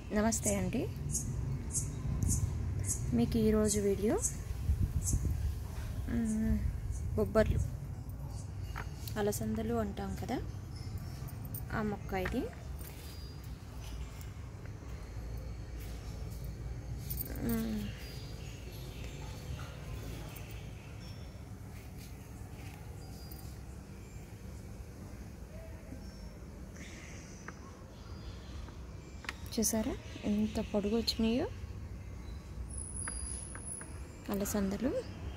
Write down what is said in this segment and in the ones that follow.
నమస్తే అండి మీకు ఈరోజు వీడియో మ్, బొబ్బర్లు అలసందలు అంటాం కదా ఆ మొక్క ఇది మ్, చూసారా ఎంత పొడుగు వచ్చినాయో అలసందలు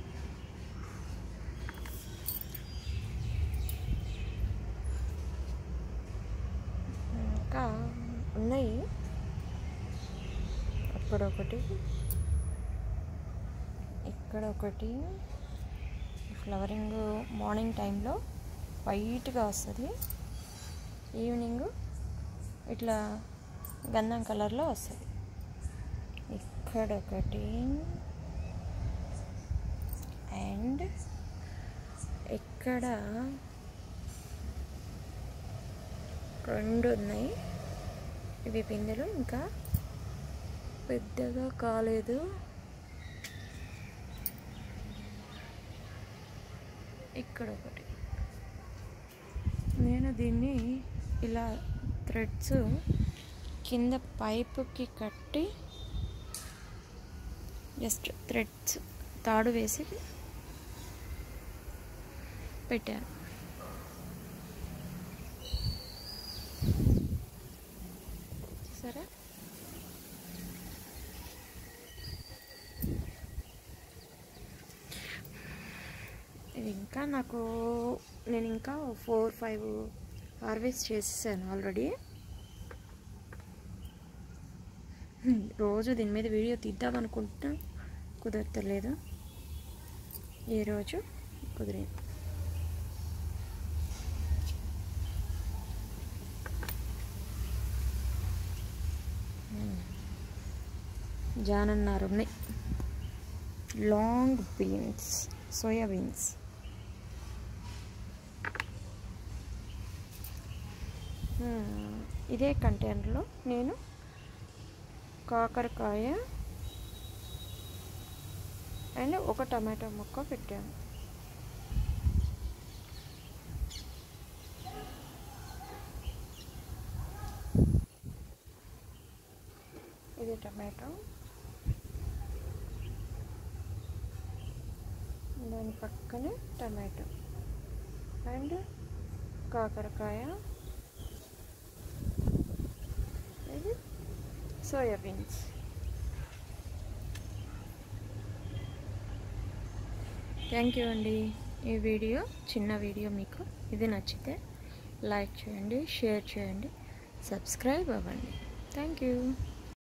ఇంకా ఉన్నాయి అక్కడ ఒకటి ఇక్కడ ఒకటి ఫ్లవరింగ్ మార్నింగ్ టైంలో వైట్గా వస్తుంది ఈవినింగ్ ఇట్లా గంధం కలర్లో వస్తుంది ఇక్కడ ఒకటి అండ్ ఇక్కడ రెండు ఉన్నాయి ఇవి పిందెలు ఇంకా పెద్దగా కాలేదు ఇక్కడ ఒకటి నేను దీన్ని ఇలా థ్రెడ్స్ కింద పైపుకి కట్టి జస్ట్ థ్రెడ్స్ తాడు వేసి పెట్టాను సరే ఇది ఇంకా నాకు నేను ఇంకా ఫోర్ ఫైవ్ హార్వెస్ట్ చేసేసాను ఆల్రెడీ రోజు దీని మీద వీడియో తీద్దాం అనుకుంటున్నా కుదరతలేదు ఏ రోజు కుదిరింది జానన్నారు ఉన్నాయి లాంగ్ బీన్స్ సోయా బీన్స్ ఇదే కంటైనర్లో నేను కాకరకాయ అండ్ ఒక టమాటో ముక్క పెట్టాను ఇది టమాటో దాని పక్కనే టమాటో అండ్ కాకరకాయ ఇది సోయాబీన్స్ థ్యాంక్ యూ అండి ఈ వీడియో చిన్న వీడియో మీకు ఇది నచ్చితే లైక్ చేయండి షేర్ చేయండి సబ్స్క్రైబ్ అవ్వండి థ్యాంక్ యూ